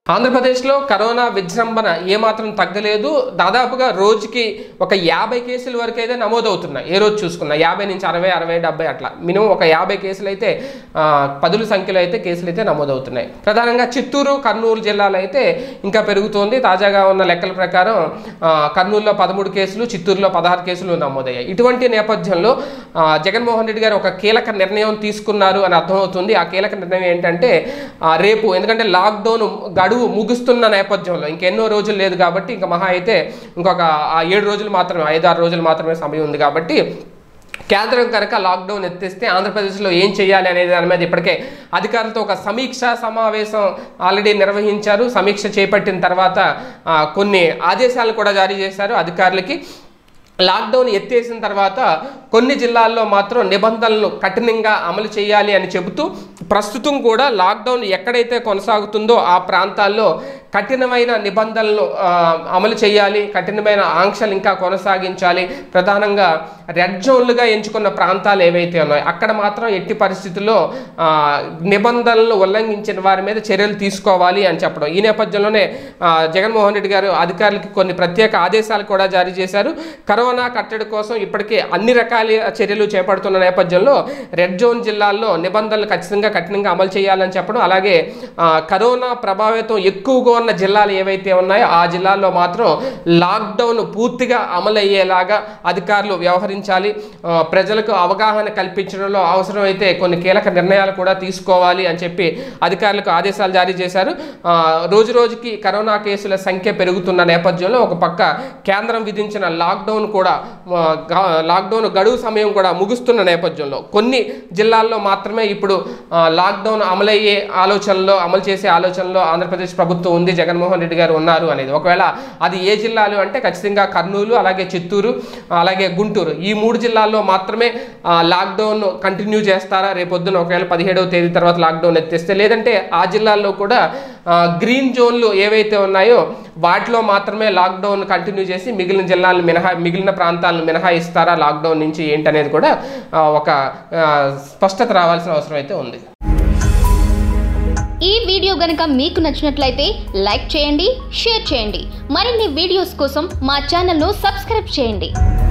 ఆంధ్రప్రదేశ్లో కరోనా విజృంభణ ఏమాత్రం తగ్గలేదు దాదాపుగా రోజుకి ఒక యాభై కేసుల వరకు అయితే నమోదవుతున్నాయి ఏ రోజు చూసుకున్నా యాభై నుంచి అరవై అరవై డెబ్బై అట్లా మినిమం ఒక యాభై కేసులు అయితే ఆ, పదుల సంఖ్యలో అయితే కేసులు అయితే నమోదవుతున్నాయి ప్రధానంగా చిత్తూరు కర్నూలు జిల్లాలో అయితే ఇంకా పెరుగుతోంది తాజాగా ఉన్న లెక్కల ప్రకారం ఆ, కర్నూలులో పదమూడు కేసులు చిత్తూరులో పదహారు కేసులు నమోదయ్యాయి ఇటువంటి నేపథ్యంలో ఆ, జగన్మోహన్ రెడ్డి గారు ఒక కీలక నిర్ణయం తీసుకున్నారు అని అర్థమవుతుంది ఆ కీలక నిర్ణయం ఏంటంటే ఆ, రేపు ఎందుకంటే లాక్డౌన్ గడువు ముగుస్తున్న నేపథ్యంలో ఇంకెన్నో రోజులు లేదు కాబట్టి ఇంకా మహా అయితే ఇంకొక ఆ ఏడు రోజులు మాత్రమే ఐదు ఆరు రోజులు మాత్రమే సమయం ఉంది కాబట్టి కేంద్రం కనుక లాక్డౌన్ ఎత్తేస్తే ఆంధ్రప్రదేశ్లో ఏం చేయాలి అనేది దాని మీద ఇప్పటికే అధికారులతో ఒక సమీక్ష సమావేశం ఆల్రెడీ నిర్వహించారు సమీక్ష చేపట్టిన తర్వాత ఆ, కొన్ని ఆదేశాలు కూడా జారీ చేశారు అధికారులకి లాక్డౌన్ ఎత్తేసిన తర్వాత కొన్ని జిల్లాల్లో మాత్రం నిబంధనలు కఠినంగా అమలు చేయాలి అని చెబుతూ ప్రస్తుతం కూడా లాక్డౌన్ ఎక్కడైతే కొనసాగుతుందో ఆ ప్రాంతాల్లో కఠినమైన నిబంధనలు ఆ, అమలు చేయాలి కఠినమైన ఆంక్షలు ఇంకా కొనసాగించాలి ప్రధానంగా రెడ్ జోన్లుగా ఎంచుకున్న ప్రాంతాలు ఏవైతే ఉన్నాయో అక్కడ మాత్రం ఎట్టి పరిస్థితుల్లో ఆ, నిబంధనలు ఉల్లంఘించిన వారి మీద చర్యలు తీసుకోవాలి అని చెప్పడం ఈ నేపథ్యంలోనే ఆ, జగన్మోహన్ రెడ్డి గారు అధికారులకి కొన్ని ప్రత్యేక ఆదేశాలు కూడా జారీ చేశారు కరోనా కట్టడి కోసం ఇప్పటికే అన్ని రకాల చర్యలు చేపడుతున్న నేపథ్యంలో రెడ్ జోన్ జిల్లాల్లో నిబంధనలు ఖచ్చితంగా కఠినంగా అమలు చేయాలని చెప్పడం అలాగే ఆ, కరోనా ప్రభావితం ఎక్కువగా ఉన్న జిల్లాలు ఏవైతే ఉన్నాయో ఆ జిల్లాల్లో మాత్రం లాక్డౌన్ పూర్తిగా అమలయ్యేలాగా అధికారులు వ్యవహరించాలి ఆ, ప్రజలకు అవగాహన కల్పించడంలో అవసరమైతే కొన్ని కీలక నిర్ణయాలు కూడా తీసుకోవాలి అని చెప్పి అధికారులకు ఆదేశాలు జారీ చేశారు ఆ, రోజు రోజుకి కరోనా కేసుల సంఖ్య పెరుగుతున్న నేపథ్యంలో ఒక పక్క కేంద్రం విధించిన లాక్డౌన్ కూడా ఆ, గా- లాక్డౌన్ గడువు సమయం కూడా ముగుస్తున్న నేపథ్యంలో కొన్ని జిల్లాల్లో మాత్రమే ఇప్పుడు ఆ, లాక్డౌన్ అమలయ్యే ఆలోచనలో అమలు చేసే ఆలోచనలో ఆంధ్రప్రదేశ్ ప్రభుత్వం ఉంది జగన్మోహన్ రెడ్డి గారు ఉన్నారు అనేది ఒకవేళ అది ఏ జిల్లాలు అంటే ఖచ్చితంగా కర్నూలు అలాగే చిత్తూరు అలాగే గుంటూరు ఈ మూడు జిల్లాల్లో మాత్రమే ఆ, లాక్డౌన్ కంటిన్యూ చేస్తారా రేపొద్దున ఒకవేళ పదిహేడవ తేదీ తర్వాత లాక్డౌన్ ఎత్తేస్తే లేదంటే ఆ జిల్లాల్లో కూడా ఆ, గ్రీన్ జోన్లు ఏవైతే ఉన్నాయో వాటిలో మాత్రమే లాక్డౌన్ కంటిన్యూ చేసి మిగిలిన జిల్లాలను మినహా మిగిలిన ప్రాంతాలను మినహాయిస్తారా లాక్డౌన్ నుంచి ఏంటనేది కూడా ఆ, ఒక ఆ, స్పష్టత రావాల్సిన అవసరం అయితే ఉంది ఈ వీడియో గనుక మీకు నచ్చినట్లయితే లైక్ చేయండి షేర్ చేయండి మరిన్ని వీడియోస్ కోసం మా ఛానల్ను సబ్స్క్రైబ్ చేయండి